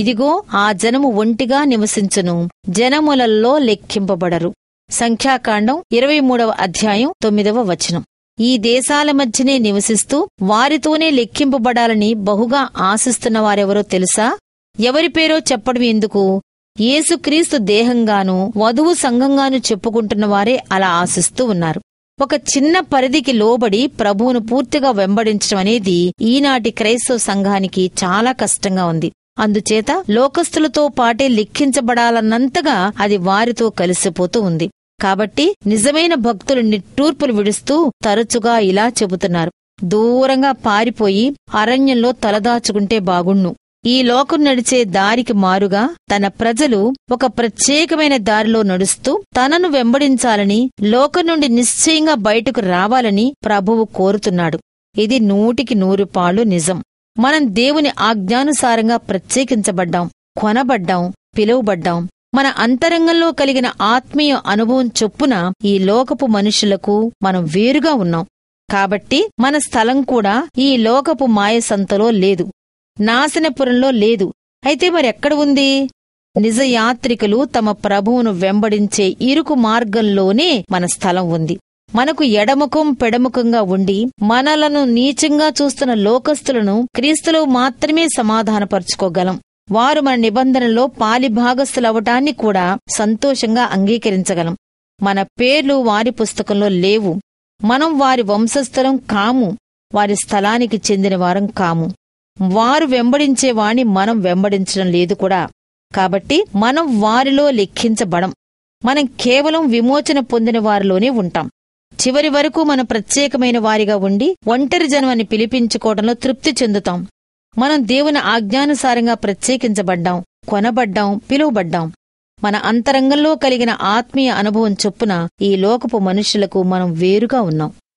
ఇదిగో ఆ జనము ఒంటిగా నివసించును జనములలో లెక్కింపబడరు సంఖ్యాకాండం ఇరవై మూడవ అధ్యాయం తొమ్మిదవ వచనం ఈ దేశాల మధ్యనే నివసిస్తూ వారితోనే లెక్కింపబడాలని బహుగా ఆశిస్తున్న వారెవరో తెలుసా ఎవరి పేరో చెప్పడం ఎందుకు యేసుక్రీస్తు దేహంగాను వధువు సంఘంగాను చెప్పుకుంటున్న వారే అలా ఆశిస్తూ ఉన్నారు ఒక చిన్న పరిధికి లోబడి ప్రభువును పూర్తిగా వెంబడించడం అనేది ఈనాటి క్రైస్తవ సంఘానికి చాలా కష్టంగా ఉంది అందుచేత లోకస్తులతో పాటే లిఖించబడాలన్నంతగా అది వారితో కలిసిపోతూ ఉంది కాబట్టి నిజమైన భక్తులు నిట్టూర్పులు విడుస్తూ తరచుగా ఇలా చెబుతున్నారు దూరంగా పారిపోయి అరణ్యంలో తలదాచుకుంటే బాగుణ్ణు ఈ లోకం నడిచే దారికి మారుగా తన ప్రజలు ఒక ప్రత్యేకమైన దారిలో నడుస్తూ తనను వెంబడించాలని లోకం నుండి నిశ్చయంగా బయటకు రావాలని ప్రభువు కోరుతున్నాడు ఇది నూటికి నూరు పాళ్ళు నిజం మనం దేవుని ఆజ్ఞానుసారంగా ప్రత్యేకించబడ్డాం కొనబడ్డాం పిలువబడ్డాం మన అంతరంగంలో కలిగిన ఆత్మీయ అనుభవం చొప్పున ఈ లోకపు మనుషులకు మనం వేరుగా ఉన్నాం కాబట్టి మన స్థలం కూడా ఈ లోకపు మాయ సంతలో లేదు నాశనపురంలో లేదు అయితే మరెక్కడ ఉంది నిజ యాత్రికులు తమ ప్రభువును వెంబడించే ఇరుకు మార్గంలోనే మన స్థలం ఉంది మనకు ఎడముఖం పెడముఖంగా ఉండి మనలను నీచంగా చూస్తున్న లోకస్తులను క్రీస్తులో మాత్రమే సమాధానపరుచుకోగలం వారు మన నిబంధనలో పాలిభాగస్థులవటాన్ని కూడా సంతోషంగా అంగీకరించగలం మన పేర్లు వారి పుస్తకంలో లేవు మనం వారి వంశస్థలం కాము వారి స్థలానికి చెందిన వారం కాము వారు వెంబడించే వాణ్ణి మనం వెంబడించడం లేదు కూడా కాబట్టి మనం వారిలో లెక్కించబడం మనం కేవలం విమోచన పొందిన వారిలోనే ఉంటాం చివరి వరకు మన ప్రత్యేకమైన వారిగా ఉండి ఒంటరి జనమని పిలిపించుకోవడంలో తృప్తి చెందుతాం మనం దేవుని ఆజ్ఞానుసారంగా ప్రత్యేకించబడ్డాం కొనబడ్డాం పిలువబడ్డాం మన అంతరంగంలో కలిగిన ఆత్మీయ అనుభవం చొప్పున ఈ లోకపు మనుషులకు మనం వేరుగా ఉన్నాం